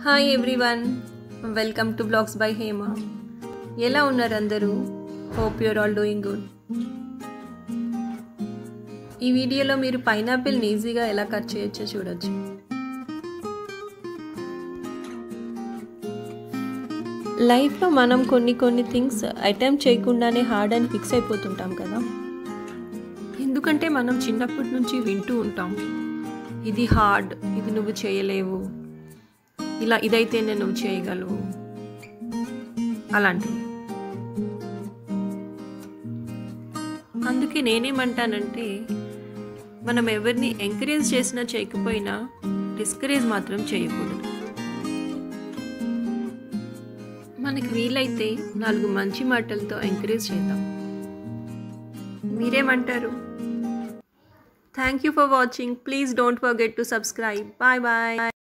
hi everyone welcome to blogs by Hema ఎలా ఉన్నారు అందరూ hope you're all doing good ఈ వీడియోలో మీరు పైనాపిల్ని ఈజీగా ఎలా కట్ చేయొచ్చో చూడొచ్చు లైఫ్లో మనం కొన్ని కొన్ని థింగ్స్ అటెంప్ట్ చేయకుండానే హార్డ్ అని ఫిక్స్ అయిపోతుంటాం కదా ఎందుకంటే మనం చిన్నప్పటి నుంచి వింటూ ఉంటాం ఇది హార్డ్ ఇది నువ్వు చేయలేవు ఇలా ఇదైతేనే నువ్వు చేయగలవు అలాంటివి అందుకే నేనేమంటానంటే మనం ఎవరిని ఎంకరేజ్ చేసినా చేయకపోయినా డిస్కరేజ్ మాత్రం చేయకూడదు మనకి వీలైతే నాలుగు మంచి మాటలతో ఎంకరేజ్ చేద్దాం మీరేమంటారు thank you for watching please don't forget to subscribe bye bye